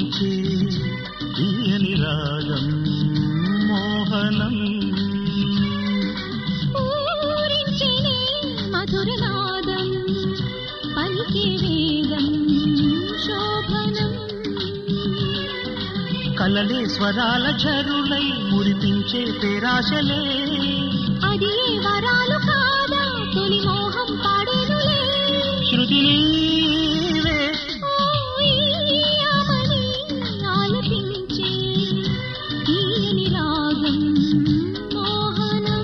ఊరించే తీయని రాగం మోహనం ఊరించెనే మధురనాదం పలికే వేదం శోభనం కలలే స్వరాల ఝరులై మురిపించే పేరాశలే అది ఏ వరాలు కాదా తొలి మోహం పాడేనులే శృతి నీవే ఓయమని ఆలపించే తీయని రాగం మోహనం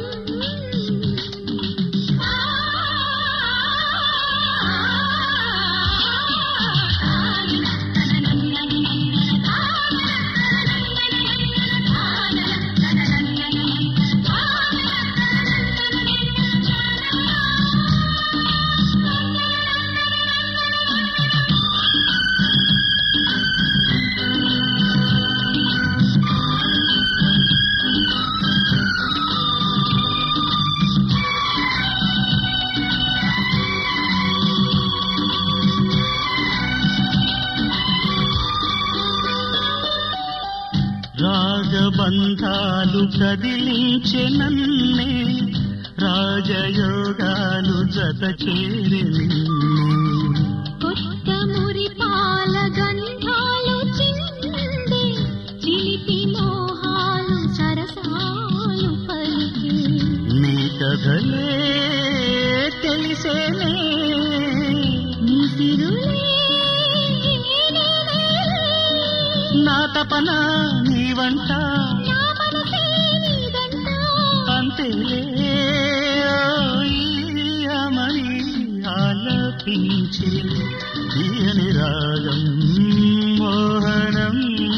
రాగబంధాలు కదిలించే నన్నే రాజయోగాలు జత చేరి నిన్నే కొత్త మురిపాల గంధాలు చిందే చిలిపి మోహాలు సరసాలు పలికే నీ కథలే తెలిసేనే నీ సిరులే నా తపన నీ వంట నా మనసే నీదంట అంతేలే ఓయమని ఆలపించే తీయని రాగం మోహనం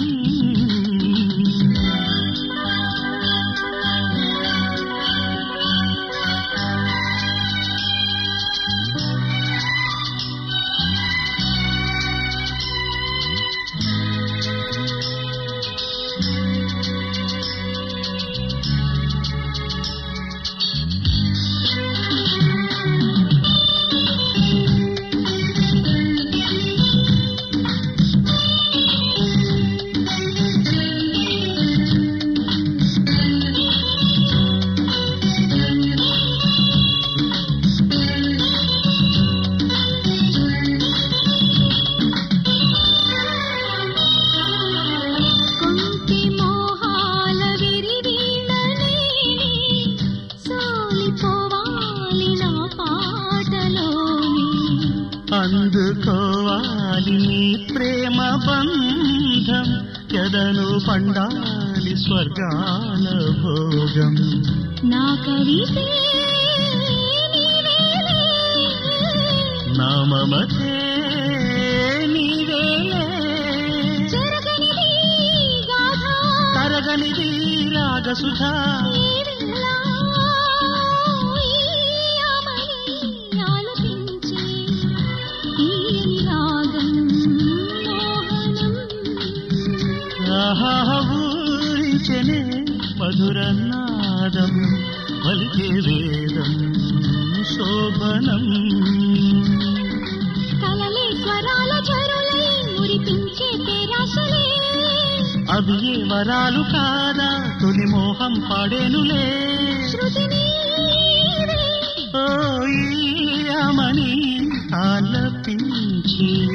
కొంటి మోహాల విరివీణనే సోలిపోవాలి నా పాటలోని అందుకోవాలి నీ ప్రేమ బంధం ఎదను పండాలి స్వర్గాల భోగం నా కవితే నీవేలే నా మమతే నీవేలే చెరగనిది గాథ తరగనిది రాగసుధా ఈ వేళ ఈయమని ఆలపించే తీయని రాగం మోహనం ఆహా ఊరించనే మధుర నాదం పలికే వేదం శోభనం కలలే స్వరాల జరులై మురిపించే పేరాశలే అవి ఏ వరాలు కాదా తొలి మోహం పాడేనులే శృతి నీవే ఓ ఈయమని ఆలపించే